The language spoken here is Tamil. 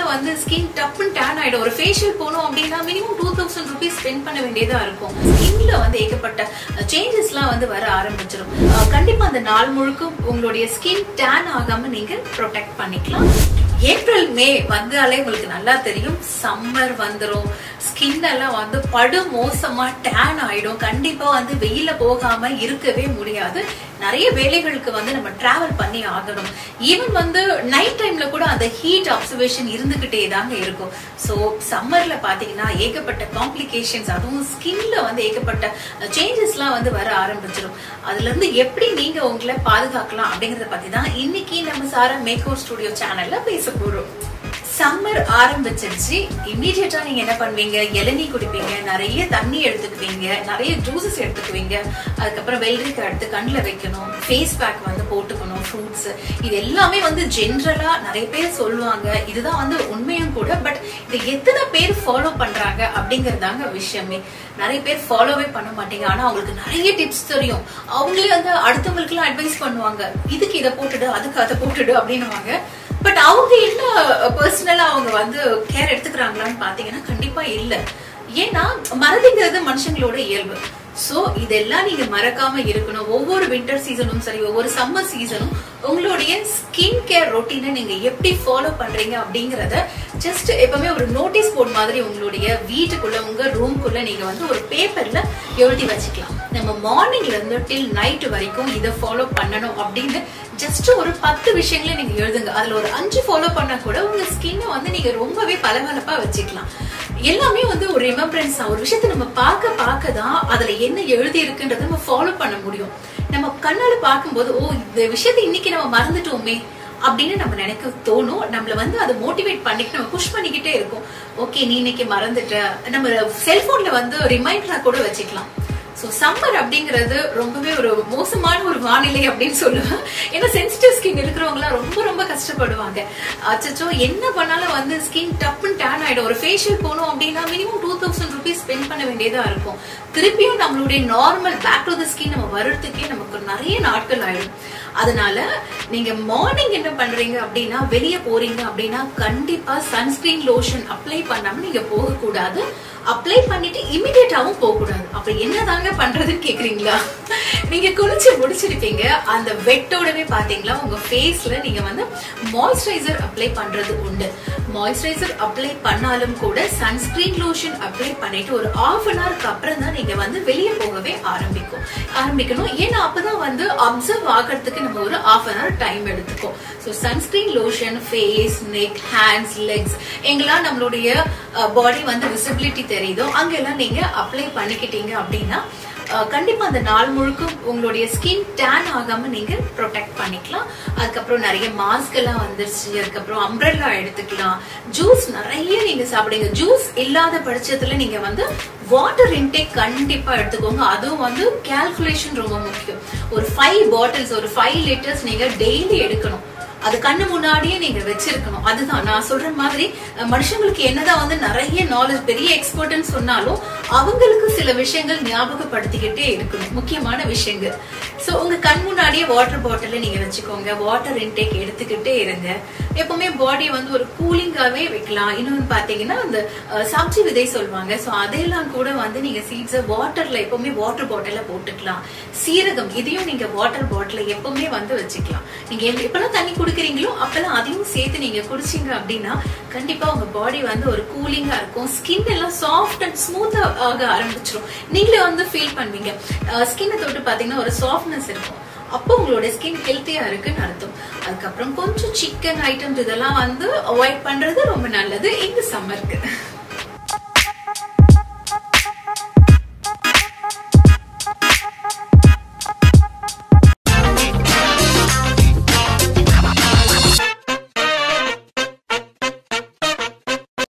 வந்து ஸ்கின் டப்புன்னு டேன் ஆயிடும் ஒரு ஃபேஷியல் போகணும் அப்படின்னா minimum two thousand rupees spend பண்ண வேண்டியதா இருக்கும் ஸ்கின்ல வந்து ஏகப்பட்ட சேஞ்சஸ்லாம் வந்து வர ஆரம்பிச்சிடும் அஹ் கண்டிப்பா அந்த நாள் முழுக்க உங்களுடைய ஸ்கின் டேன் ஆகாம நீங்க ப்ரொடெக்ட் பண்ணிக்கலாம் ஏப்ரல் மே வந்தாலே உங்களுக்கு நல்லா தெரியும் சம்மர் வந்துரும் ஸ்கின் எல்லாம் வந்து படு மோசமா டேன் ஆயிடும் கண்டிப்பா வந்து வெயில போகாம இருக்கவே முடியாது நிறைய வேலைகளுக்கு வந்து நம்ம டிராவல் பண்ணி ஆகணும் ஈவன் வந்து நைட் டைம்ல கூட அந்த ஹீட் அப்சர்வேஷன் இருந்துகிட்டே தாங்க இருக்கும் சோ சம்மர்ல பாத்தீங்கன்னா ஏகப்பட்ட காம்ப்ளிகேஷன்ஸ் அதுவும் ஸ்கின்ல வந்து ஏகப்பட்ட சேஞ்சஸ்லாம் வந்து வர ஆரம்பிச்சிடும் அதுல இருந்து எப்படி நீங்க உங்களை பாதுகாக்கலாம் அப்படிங்கறத பத்தி தான் இன்னைக்கு நம்ம சாரா மேக்கோர் ஸ்டுடியோ சேனல்ல பேச போறோம் சம்மர் ஆரம்பிச்சிருச்சு இம்மீடியட்டா நீங்க என்ன பண்ணுவீங்க இளநீ குடிப்பீங்க நிறைய தண்ணி எடுத்துக்குவீங்க நிறைய ஜூசஸ் எடுத்துக்குவீங்க அதுக்கப்புறம் வெள்ளரிக்காய் எடுத்து கண்ணில் வைக்கணும் ஃபேஸ் பேக் வந்து போட்டுக்கணும் ஃப்ரூட்ஸ் இது எல்லாமே வந்து ஜென்ரலா நிறைய பேர் சொல்லுவாங்க இதுதான் வந்து உண்மையும் கூட பட் இது எத்தனை பேர் ஃபாலோ பண்றாங்க அப்படிங்கறதாங்க விஷயமே நிறைய பேர் ஃபாலோவே பண்ண மாட்டீங்க ஆனா அவங்களுக்கு நிறைய டிப்ஸ் தெரியும் அவங்களே வந்து அடுத்தவங்களுக்கு எல்லாம் அட்வைஸ் பண்ணுவாங்க இதுக்கு இதை போட்டுடு அதுக்கு அதை போட்டுடு அப்படின்னுவாங்க பட் அவங்க என்ன பர்சனலா அவங்க வந்து கேர் எடுத்துக்கிறாங்களான்னு பாத்தீங்கன்னா கண்டிப்பா இல்ல ஏன்னா மறதிங்கிறது மனுஷங்களோட இயல்பு சோ இதெல்லாம் நீங்க மறக்காம இருக்கணும் ஒவ்வொரு வின்டர் சீசனும் சரி ஒவ்வொரு சம்மர் சீசனும் உங்களுடைய ஸ்கின் கேர் ரொட்டீனை நீங்க எப்படி ஃபாலோ பண்றீங்க அப்படிங்கறத ஜஸ்ட் எப்பவுமே ஒரு நோட்டீஸ் போர்ட் மாதிரி உங்களுடைய வீட்டுக்குள்ள உங்க ரூம்குள்ள நீங்க வந்து ஒரு பேப்பர்ல எழுதி வச்சுக்கலாம் நம்ம மார்னிங்ல இருந்து டில் நைட் வரைக்கும் இதை ஃபாலோ பண்ணணும் அப்படின்னு ஜஸ்ட் ஒரு பத்து விஷயங்களை நீங்க எழுதுங்க அதுல ஒரு அஞ்சு ஃபாலோ பண்ணா கூட உங்க ஸ்கின்னை வந்து நீங்க ரொம்பவே பளபளப்பா வச்சுக்கலாம் எல்லாமே வந்து ஒரு ரிமெம்பரன்ஸ் தான் ஒரு விஷயத்த நம்ம பார்க்க பார்க்க தான் அதுல என்ன எழுதி இருக்குன்றத நம்ம ஃபாலோ பண்ண முடியும் நம்ம கண்ணால பார்க்கும்போது ஓ இந்த விஷயத்தை இன்னைக்கு நம்ம மறந்துட்டோமே அப்படின்னு நம்ம நினைக்க தோணும் நம்மள வந்து அதை மோட்டிவேட் பண்ணிட்டு நம்ம புஷ் பண்ணிக்கிட்டே இருக்கும் ஓகே நீ இன்னைக்கு மறந்துட்ட நம்ம செல்போன்ல வந்து ரிமைண்டரா கூட வச்சுக்கலாம் ஸோ சம்மர் அப்படிங்கிறது ரொம்பவே ஒரு மோசமான ஒரு வானிலை அப்படின்னு சொல்லுவேன் ஏன்னா சென்சிட்டிவ் ஸ்கின் இருக்கிறவங்களாம் ரொம்ப ரொம்ப கஷ்டப்படுவாங்க அச்சோ என்ன பண்ணாலும் வந்து ஸ்கின் டப்புன்னு டேன் ஆயிடும் ஒரு ஃபேஷியல் போகணும் அப்படின்னா minimum two thousand rupees spend பண்ண வேண்டியதா இருக்கும் திருப்பியும் நம்மளுடைய normal back to the skin நம்ம வர்றதுக்கே நமக்கு நிறைய நாட்கள் ஆயிடும் அதனால நீங்க மார்னிங் என்ன பண்றீங்க அப்படின்னா வெளியே போறீங்க அப்படின்னா கண்டிப்பா சன்ஸ்கிரீன் லோஷன் அப்ளை பண்ணாம நீங்க போக கூடாது அப்ளை பண்ணிட்டு இமிடியேட்டாவும் போக கூடாது அப்ப என்னதாங்க பண்றதுன்னு கேக்குறீங்களா நீங்க குளிச்சு முடிச்சிருப்பீங்க அந்த வெட்டோடவே பாத்தீங்களா உங்க ஃபேஸ்ல நீங்க வந்து மாய்ஸ்சரைசர் அப்ளை பண்றது உண்டு மாய்ஸ்சரைசர் அப்ளை பண்ணாலும் கூட சன்ஸ்கிரீன் லோஷன் அப்ளை பண்ணிட்டு ஒரு ஆஃப் அன் ஹவருக்கு அப்புறம் தான் நீங்க வந்து வெளியே போகவே ஆரம்பிக்கும் ஆரம்பிக்கணும் ஏன்னா அப்பதான் வந்து அப்சர்வ் ஆகிறதுக்கு நம்ம ஒரு ஆஃப் அன் ஹவர் டைம் எடுத்துக்கும் so sunscreen lotion face neck hands legs எங்கெல்லாம் நம்மளுடைய பாடி வந்து விசிபிலிட்டி தெரியுதோ அங்கெல்லாம் நீங்க அப்ளை பண்ணிக்கிட்டீங்க அப்படின்னா அஹ் கண்டிப்பா அந்த நாள் முழுக்க உங்களுடைய ஸ்கின் டேன் ஆகாம நீங்க ப்ரொடெக்ட் பண்ணிக்கலாம் அதுக்கப்புறம் நிறைய மாஸ்க் எல்லாம் வந்துருச்சு அதுக்கப்புறம் அம்ப்ரெல்லா எடுத்துக்கலாம் ஜூஸ் நிறைய நீங்க சாப்பிடுங்க ஜூஸ் இல்லாத பட்சத்துல நீங்க வந்து வாட்டர் இன்டேக் கண்டிப்பா எடுத்துக்கோங்க அதுவும் வந்து கால்குலேஷன் ரொம்ப முக்கியம் ஒரு ஃபைவ் பாட்டில்ஸ் ஒரு ஃபைவ் லிட்டர்ஸ் நீங்க டெய்லி எடுக்கணும் அது கண்ணு முன்னாடியே நீங்க வச்சிருக்கணும் அதுதான் நான் சொல்ற மாதிரி அஹ், மனுஷங்களுக்கு என்னதான் வந்து நிறைய நாலேஜ் பெரிய எக்ஸ்பர்ட்னு சொன்னாலும் அவங்களுக்கு சில விஷயங்கள் ஞாபகப்படுத்திக்கிட்டே இருக்கணும் முக்கியமான விஷயங்கள் சோ உங்க கண் முன்னாடியே வாட்டர் பாட்டில நீங்க வச்சுக்கோங்க வாட்டர் இன்டேக் எடுத்துக்கிட்டே இருங்க எப்பவுமே பாடியை வந்து ஒரு கூலிங்காவே வைக்கலாம் இன்னொன்னு பாத்தீங்கன்னா அந்த அஹ், சப்ஜி விதை சொல்லுவாங்க சோ அதையெல்லாம் கூட வந்து நீங்க சீட்ஸ் வாட்டர்ல எப்பவுமே வாட்டர் பாட்டில போட்டுக்கலாம் சீரகம் இதையும் நீங்க வாட்டர் பாட்டில எப்பவுமே வந்து வச்சுக்கலாம் நீங்க எப்ப- எப்பெல்லாம் தண்ணி குடிக்கிறீங்களோ அப்பெல்லாம் அதையும் சேர்த்து நீங்க குடிச்சீங்க அப்படின்னா கண்டிப்பா உங்க பாடி வந்து ஒரு கூலிங்கா இருக்கும் ஸ்கின் எல்லாம் சாஃப்ட் அண்ட் ஸ்மூத்தா ஆக ஆரம்பிச்சிரும் நீங்களே வந்து ஃபீல் பண்ணுவீங்க ஸ்கின்னை தொட்டு பாத்தீங்கன்னா ஒரு சாஃப்ட்னஸ் இருக்கும் அப்போ உங்களோட ஸ்கின் ஹெல்த்தியா இருக்குன்னு அர்த்தம் அதுக்கப்புறம் கொஞ்சம் சிக்கன் ஐட்டம்ஸ் இதெல்லாம் வந்து அவாய்ட் பண்றது ரொம்ப நல்லது இந்த சம்மருக்கு